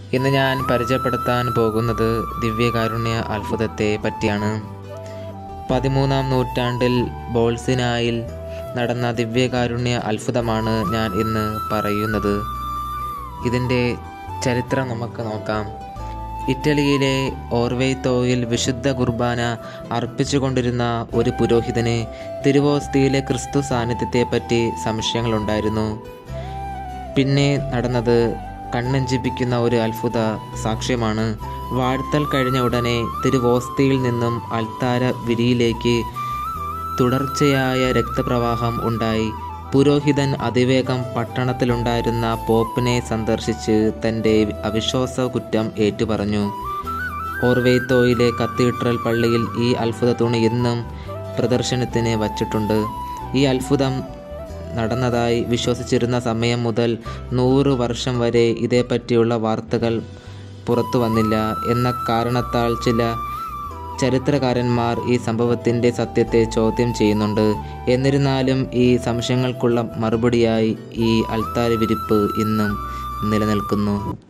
ഇന്ന് ഞാൻ പരിചയപ്പെടുത്താൻ പോകുന്നത് ദിവ്യകാരുണ്യ അത്ഭുതത്തെ പറ്റിയാണ് പതിമൂന്നാം നൂറ്റാണ്ടിൽ ബോൾസിനായിൽ നടന്ന ദിവ്യകാരുണ്യ അത്ഭുതമാണ് ഞാൻ ഇന്ന് പറയുന്നത് ഇതിൻ്റെ ചരിത്രം നമുക്ക് നോക്കാം ഇറ്റലിയിലെ ഓർവെയ്ത്തോയിൽ വിശുദ്ധ കുർബാന അർപ്പിച്ചുകൊണ്ടിരുന്ന ഒരു പുരോഹിതന് തിരുവോസ്തിയിലെ ക്രിസ്തു സാന്നിധ്യത്തെപ്പറ്റി സംശയങ്ങളുണ്ടായിരുന്നു പിന്നെ നടന്നത് കണ്ണഞ്ചിപ്പിക്കുന്ന ഒരു അത്ഭുത സാക്ഷ്യമാണ് വാഴ്ത്തൽ കഴിഞ്ഞ ഉടനെ തിരുവോസ്തിയിൽ നിന്നും അൽത്താര വിരിയിലേക്ക് തുടർച്ചയായ രക്തപ്രവാഹം ഉണ്ടായി പുരോഹിതൻ അതിവേഗം പട്ടണത്തിലുണ്ടായിരുന്ന പോപ്പിനെ സന്ദർശിച്ച് തൻ്റെ അവിശ്വാസ കുറ്റം ഏറ്റുപറഞ്ഞു ഓർവേത്തോയിലെ കത്തീഡ്രൽ പള്ളിയിൽ ഈ അത്ഭുത തുണി ഇന്നും പ്രദർശനത്തിന് വച്ചിട്ടുണ്ട് ഈ അത്ഭുതം നടന്നതായി വിശ്വസിച്ചിരുന്ന സമയം മുതൽ നൂറ് വർഷം വരെ ഇതേപ്പറ്റിയുള്ള വാർത്തകൾ പുറത്തു വന്നില്ല എന്ന കാരണത്താൽ ചില ചരിത്രകാരന്മാർ ഈ സംഭവത്തിൻ്റെ സത്യത്തെ ചോദ്യം ചെയ്യുന്നുണ്ട് എന്നിരുന്നാലും ഈ സംശയങ്ങൾക്കുള്ള മറുപടിയായി ഈ അൾത്താര വിരിപ്പ് ഇന്നും നിലനിൽക്കുന്നു